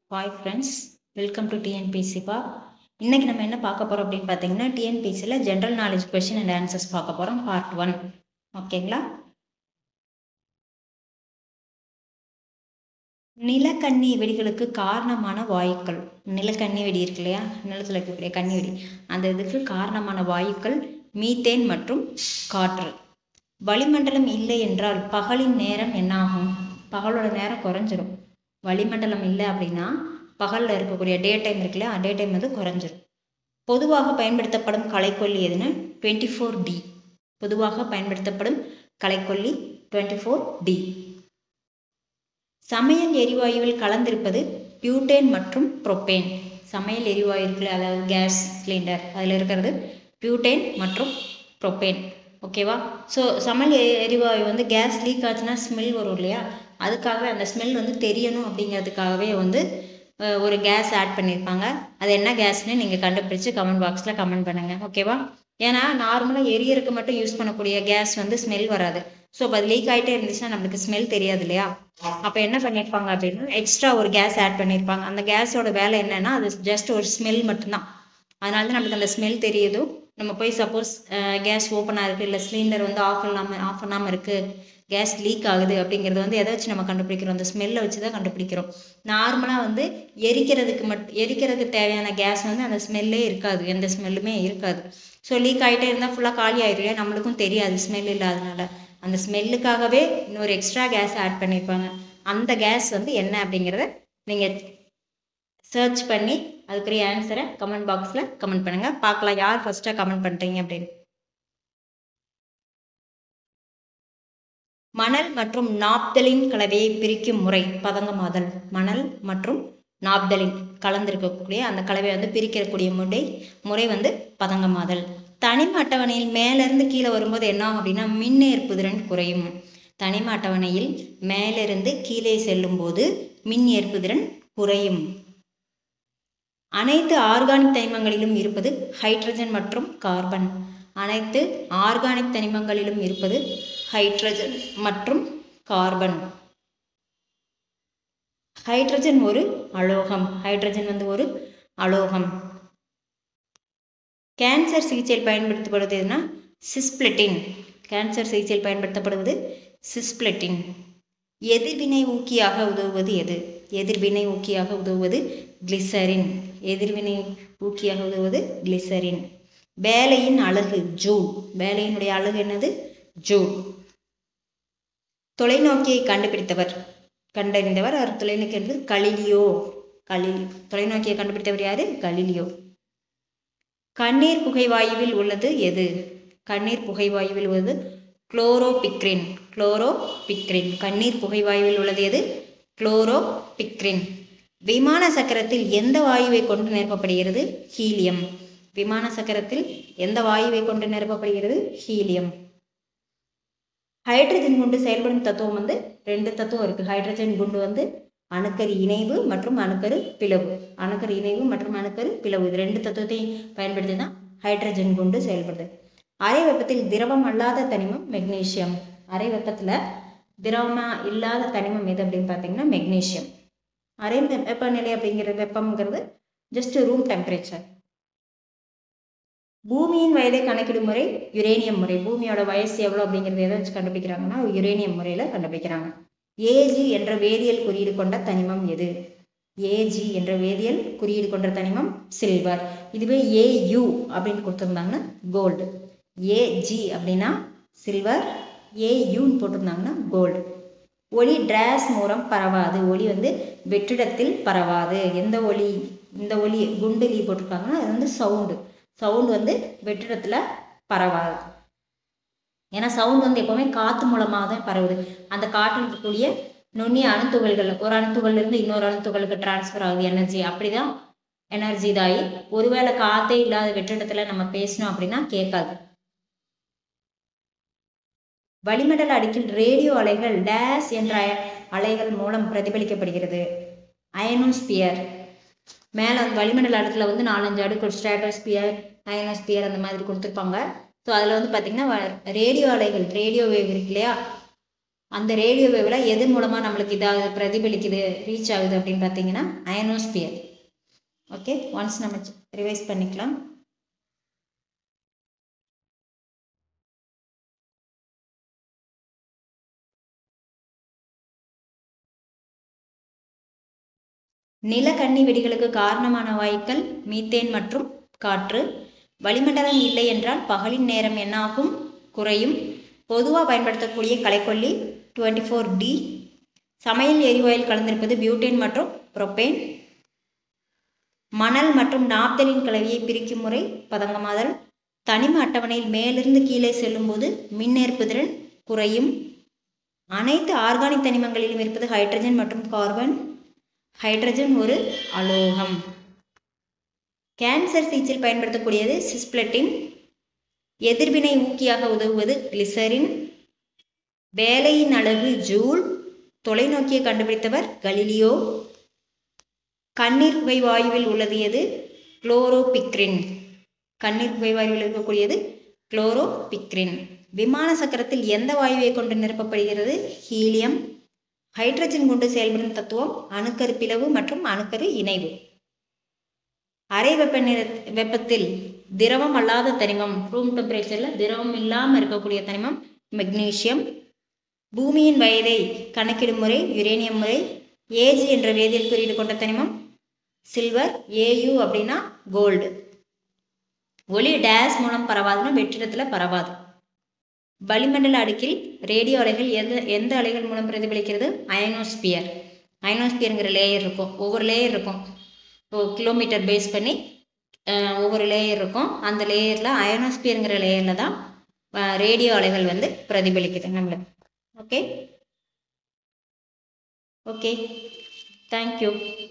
hi friends welcome to டிஎன்பிசிப்பா இன்னைக்கு நம்ம என்ன பார்க்க போகிறோம் அப்படின்னு பார்த்தீங்கன்னா டிஎன்பிசியில் general knowledge question and answers பார்க்க போகிறோம் பார்ட் ஒன் ஓகேங்களா நிலக்கண்ணி வெடிகளுக்கு காரணமான வாயுக்கள் நிலக்கண்ணி வெடி இருக்கு இல்லையா நிலத்தில் இருக்கக்கூடிய கண்ணி வெடி அந்த இதுக்கு காரணமான வாயுக்கள் மீத்தேன் மற்றும் காற்று வளிமண்டலம் இல்லை என்றால் பகலின் நேரம் என்னாகும் பகலோட நேரம் குறைஞ்சிரும் வளிமண்டலம் இல்லை அப்படின்னா பகலில் இருக்கக்கூடிய டே டைம் இருக்குல்ல டே டைம் வந்து குறைஞ்சிரும் பொதுவாக பயன்படுத்தப்படும் களைக்கொல்லி எதுன்னு டுவெண்ட்டி ஃபோர் டி பொதுவாக பயன்படுத்தப்படும் களைக்கொல்லி டுவெண்ட்டி ஃபோர் டி சமையல் எரிவாயுவில் கலந்திருப்பது பியூட்டேன் மற்றும் புரோப்பேன் சமையல் எரிவாயு இருக்குல்ல அதாவது கேஸ் சிலிண்டர் அதில் இருக்கிறது பியூட்டேன் மற்றும் புரோப்பேன் ஓகேவா ஸோ சமையல் எ- எரிவாயு வந்து கேஸ் லீக் ஆச்சுன்னா ஸ்மெல் வரும் இல்லையா அதுக்காகவே அந்த ஸ்மெல் வந்து தெரியணும் அப்படிங்கிறதுக்காகவே வந்து அஹ், ஒரு கேஸ் ஆட் பண்ணியிருப்பாங்க அது என்ன கேஸ்னு நீங்கள் கண்டுபிடிச்சு கமெண்ட் பாக்ஸில் கமெண்ட் பண்ணுங்கள் ஓகேவா ஏன்னா நார்மலாக எரியறதுக்கு மட்டும் யூஸ் பண்ணக்கூடிய கேஸ் வந்து ஸ்மெல் வராது ஸோ அப்போ அது லீக் ஆகிட்டே இருந்துச்சுன்னா நம்மளுக்கு ஸ்மெல் தெரியாது இல்லையா அப்போ என்ன பண்ணியிருப்பாங்க அப்படின்னா எக்ஸ்ட்ரா ஒரு கேஸ் ஆட் பண்ணியிருப்பாங்க அந்த கேஸோட வேலை என்னன்னா அது ஜஸ்ட் ஒரு ஸ்மெல் மட்டும்தான் அதனால தான் நம்மளுக்கு அந்த ஸ்மெல் தெரியுது நம்ம போய் சப்போஸ் கேஸ் ஓப்பனாக இருக்குது இல்லை சிலிண்டர் வந்து ஆஃப் இல்லாமல் ஆஃப் பண்ணாமல் இருக்குது கேஸ் லீக் ஆகுது அப்படிங்கிறது வந்து எதை வச்சு நம்ம கண்டுபிடிக்கிறோம் அந்த ஸ்மெல்லை வச்சு தான் கண்டுபிடிக்கிறோம் நார்மலாக வந்து எரிக்கிறதுக்கு மட் எரிக்கிறதுக்கு தேவையான கேஸ் வந்து அந்த ஸ்மெல்லே இருக்காது எந்த ஸ்மெல்லுமே இருக்காது ஸோ லீக் ஆகிட்டே இருந்தால் ஃபுல்லாக காலி ஆயிடும் இல்லையா நம்மளுக்கும் தெரியாது ஸ்மெல் இல்லாதனால அந்த ஸ்மெல்லுக்காகவே இன்னொரு எக்ஸ்ட்ரா கேஸ் ஆட் பண்ணியிருப்பாங்க அந்த கேஸ் வந்து என்ன அப்படிங்கிறத நீங்கள் சர்ச் பண்ணி அதுக்குரிய ஆன்சரை கமெண்ட் பாக்ஸில் கமெண்ட் பண்ணுங்கள் பார்க்கலாம் யார் ஃபர்ஸ்ட்டாக கமெண்ட் பண்ணுறீங்க அப்படின்னு மணல் மற்றும் நாப்தலின் கலவையை பிரிக்கும் முறை பதங்கமாதல் மணல் மற்றும் நாப்தலின் கலந்திருக்கக்கூடிய அந்த கலவையை வந்து பிரிக்கக்கூடிய முறை முறை வந்து பதங்கமாதல் தனிம அட்டவணையில் மேலிருந்து கீழே வரும்போது என்ன ஆகும் அப்படின்னா மின்னேற்பு திறன் குறையும் தனிம அட்டவணையில் மேலிருந்து கீழே செல்லும்போது மின் ஏற்புதிறன் குறையும் அனைத்து ஆர்கானிக் தனிமங்களிலும் இருப்பது ஹைட்ரஜன் மற்றும் கார்பன் அனைத்து ஆர்கானிக் தனிமங்களிலும் இருப்பது ஹைட்ரஜன் மற்றும் கார்பன் ஹைட்ரஜன் ஒரு அலோகம் ஹைட்ரஜன் வந்து ஒரு அலோகம் கேன்சர் சிகிச்சையில் பயன்படுத்தப்படுவது எதுனா சிஸ்பிளட்டின் கேன்சர் சிகிச்சையில் பயன்படுத்தப்படுவது சிஸ்பிளட்டின் எதிர்வினை ஊக்கியாக உதவுவது எது எதிர்வினை ஊக்கியாக உதவுவது கிளிசரின் எதிர்வினை ஊக்கியாக உதவுவது கிளிசரின் வேலையின் அழகு ஜூல் வேலையினுடைய அழகு என்னது ஜூல் தொலைநோக்கியை கண்டுபிடித்தவர் கண்டறிந்தவர் அவர் தொலைநோக்கி என்பது கலிலியோ கலிலி தொலைநோக்கியை கண்டுபிடித்தவர் யாரு கலிலியோ கண்ணீர் புகைவாயுவில் உள்ளது எது கண்ணீர் புகைவாயுவில் உள்ளது குளோரோபிக்ரின் குளோரோபிக்ரின் கண்ணீர் புகைவாயுவில் உள்ளது எது குளோரோபிக்ரின் விமான சக்கரத்தில் எந்த வாயுவை கொண்டு நிரப்பப்படுகிறது ஹீலியம் விமான சக்கரத்தில் எந்த வாயுவை கொண்டு நிரப்பப்படுகிறது ஹீலியம் ஹைட்ரஜன் குண்டு செயல்படும் தத்துவம் வந்து ரெண்டு தத்துவம் இருக்கு ஹைட்ரஜன் குண்டு வந்து அணுக்கரு இணைவு மற்றும் அணுக்கரு பிளவு அணுக்கரு இணைவு மற்றும் அணுக்கரு பிளவு இது ரெண்டு தத்துவத்தையும் பயன்படுத்தி தான் ஹைட்ரஜன் குண்டு செயல்படுது அரை வெப்பத்தில் திரவம் அல்லாத தனிமம் மெக்னீசியம் அரை வெப்பத்துல திரவமா இல்லாத தனிமம் எது அப்படின்னு பார்த்தீங்கன்னா மெக்னீசியம் அரை வெ- வெப்பநிலை அப்படிங்கிற வெப்பம்ங்கிறது ஜஸ்ட் ரூம் டெம்பரேச்சர் பூமியின் வயதை கணக்கிடும் முறை யுரேனியம் முறை பூமியோட வயசு எவ்வளோ அப்படிங்கிறது எதை வச்சு கண்டுபிடிக்கிறாங்கன்னா யுரேனியம் முறையில் கண்டுபிடிக்கிறாங்க ஏஜி என்ற வேதியியல் குறியீடு கொண்ட தனிமம் எது ஏஜி என்ற வேதியியல் குறியீடு கொண்ட தனிமம் சில்வர் இதுவே ஏயு அப்படின்னு கொடுத்துருந்தாங்கன்னா கோல்டு ஏஜி அப்படின்னா சில்வர் ஏயுன்னு போட்டிருந்தாங்கன்னா கோல்டு ஒளி டிராஸ் மூலம் பரவாது ஒளி வந்து வெற்றிடத்தில் பரவாது எந்த ஒளி இந்த ஒளி குண்டுலி போட்டிருக்காங்கன்னா அது வந்து சவுண்டு சவுண்ட் வந்து வெற்றிடத்துல பரவாது ஏன்னா சவுண்ட் வந்து எப்பவுமே காத்து மூலமாக தான் பரவுது அந்த காற்றில் இருக்கக்கூடிய நுண்ணிய அணுத்துகள்கள் ஒரு அணுத்துகள்ல இருந்து இன்னொரு அணுத்துகளுக்கு டிரான்ஸ்ஃபர் ஆகுது எனர்ஜி அப்படிதான் எனர்ஜி இதாகி ஒருவேளை காத்தே இல்லாத வெற்றிடத்துல நம்ம பேசினோம் அப்படின்னா கேட்காது வளிமண்டல அடுக்கில் ரேடியோ அலைகள் டேஸ் என்ற அய- அலைகள் மூலம் பிரதிபலிக்கப்படுகிறது அயனோஸ்பியர் மேலே வந்து வளிமண்டல அடுக்கில் வந்து நாலஞ்சு அடுக்கு ஸ்ட்ராட்டோஸ்பியர் அயனோஸ்பியர் அந்த மாதிரி கொடுத்துருப்பாங்க ஸோ அதில் வந்து பார்த்தீங்கன்னா ரேடியோ அலைகள் ரேடியோ வேவ் இருக்கு இல்லையா அந்த ரேடியோ வேவில் எது மூலமாக நம்மளுக்கு இதாக பிரதிபலிக்குது ரீச் ஆகுது அப்படின்னு பார்த்தீங்கன்னா அயனோஸ்பியர் ஓகே ஒன்ஸ் நம்ம ரிவைஸ் பண்ணிக்கலாம் நிலக்கண்ணி வெடிகளுக்கு காரணமான வாயுக்கள் மீத்தேன் மற்றும் காற்று வளிமண்டலம் இல்லை என்றால் பகலின் நேரம் என்னாகும் குறையும் பொதுவாக பயன்படுத்தக்கூடிய களைக்கொல்லி டுவெண்ட்டி ஃபோர் டி சமையல் எரிவாயில் கலந்திருப்பது பியூட்டேன் மற்றும் புரோப்பேன் மணல் மற்றும் நாப்தலின் கலவையை பிரிக்கும் முறை பதங்கமாதல் தனிம அட்டவணையில் மேலிருந்து கீழே செல்லும்போது மின்னேற்புதிறன் குறையும் அனைத்து ஆர்கானிக் தனிமங்களிலும் இருப்பது ஹைட்ரஜன் மற்றும் கார்பன் ஹைட்ரஜன் ஒரு அலோகம் கேன்சர் சிகிச்சையில் பயன்படுத்தக்கூடியது சிஸ்பிளட்டின் எதிர்வினை ஊக்கியாக உதவுவது கிளிசரின் வேலையின் அளவு ஜூல் தொலைநோக்கியை கண்டுபிடித்தவர் கலிலியோ கண்ணீர் புகை வாயுவில் உள்ளது எது குளோரோபிக்ரின் கண்ணீர் புகை வாயுவில் இருக்கக்கூடியது குளோரோபிக்ரின் விமான சக்கரத்தில் எந்த வாயுவை கொண்டு நிரப்பப்படுகிறது ஹீலியம் ஹைட்ரஜன் கொண்டு செயல்படும் தத்துவம் அணுக்கரு பிளவு மற்றும் அணுக்கரு இணைவு அறை வெப்ப நிற வெப்பத்தில் திரவம் அல்லாத தனிமம் ரூம் டெம்பரேச்சரில் திரவம் இல்லாமல் இருக்கக்கூடிய தனிமம் மெக்னீசியம் பூமியின் வயதை கணக்கிடும் முறை யுரேனியம் முறை ஏஜ் என்ற வேதியியல் குறியீடு கொண்ட தனிமம் சில்வர் ஏயு அப்படின்னா கோல்டு ஒளி டேஸ் மூலம் பரவாதுன்னா வெற்றிடத்தில் பரவாது வளிமண்டல அடுக்கில் ரேடியோ அலைகள் எந்த எந்த அலைகள் மூலம் பிரதிபலிக்கிறது அயனோஸ்பியர் அயனோஸ்பியருங்கிற லேயர் இருக்கும் ஒவ்வொரு லேயர் இருக்கும் இப்போ கிலோமீட்டர் பேஸ் பண்ணி ஒவ்வொரு லேயர் இருக்கும் அந்த லேயரில் அயனோஸ்பியருங்கிற லேயரில் தான் ரேடியோ அலைகள் வந்து பிரதிபலிக்குது நம்மளுக்கு ஓகே ஓகே தேங்க்யூ